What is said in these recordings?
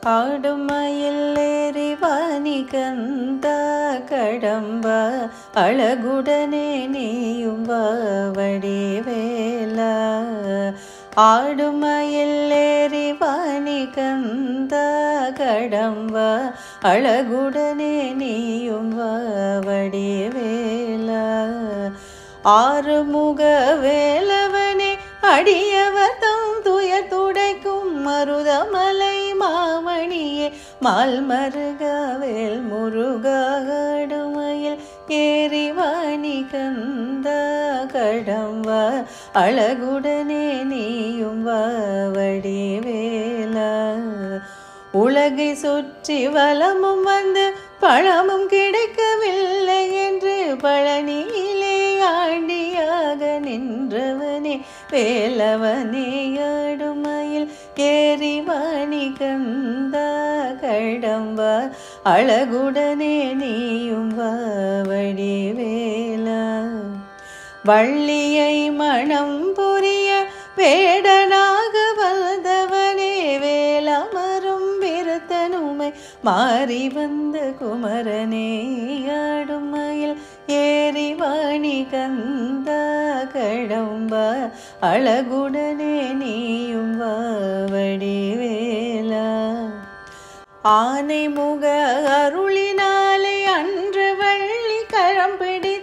ஆடுமயில் ஏறிவாணி கந்த கடம்ப அழகுடனே நீயும் வடிவேல ஆடுமயில் ஏறிவாணி கந்த கடம்ப அழகுடனே நீயும் வடிவேல ஆறுமுக வேலவனே அடியவதம் துயர் துடைக்கும் மருதமலை மாமணியே மால் மருகவேல் முருகாடுமையில் ஏறிவாணி கந்த கடம்ப அழகுடனே நீயும் வடிவேலா உலகை சுற்றி வலமும் வந்து பழமும் கிடைக்கவில்லை என்று பழனியிலே ஆண்டியாக நின்றவனே வேலவனே ஆடுமையில் ஏறிவாணி கந்த கடம்ப அழகுடனே நீயும் வடிவேலா வள்ளியை மனம் புரிய வேடனாக வந்தவனே வேலமரும் விருத்தனுமை மாறி வந்த குமரனே ஆடுமையில் ஏறி வாணி கந்த கடம்ப அழகுடனே நீயும் வடிவேலா ஆனை முக அருளினாலே அன்று வள்ளி கரம்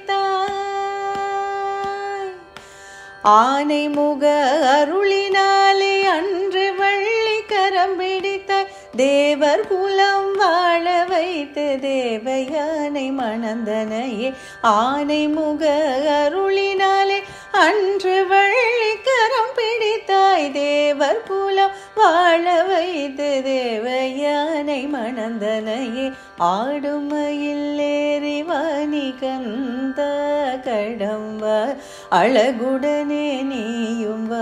பிடித்தாய் ஆனை முக அருளினாலே அன்று வள்ளி கரம் பிடித்தாய் தேவர் குலம் வாழ வைத்து தேவயானை மணந்தனையே ஆனை முக அருளினாலே அன்று வள்ளி கரம் பிடித்தாய் தேவர் குலம் வாழ வைத்து தேவயானை மணந்தனையே ஆடுமையில் ஏறி வாணி கந்த கடம்ப அழகுடனே நீயும் வா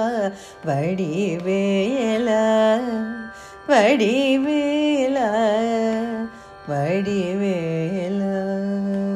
வடிவேலா வடிவேலா வடிவேலா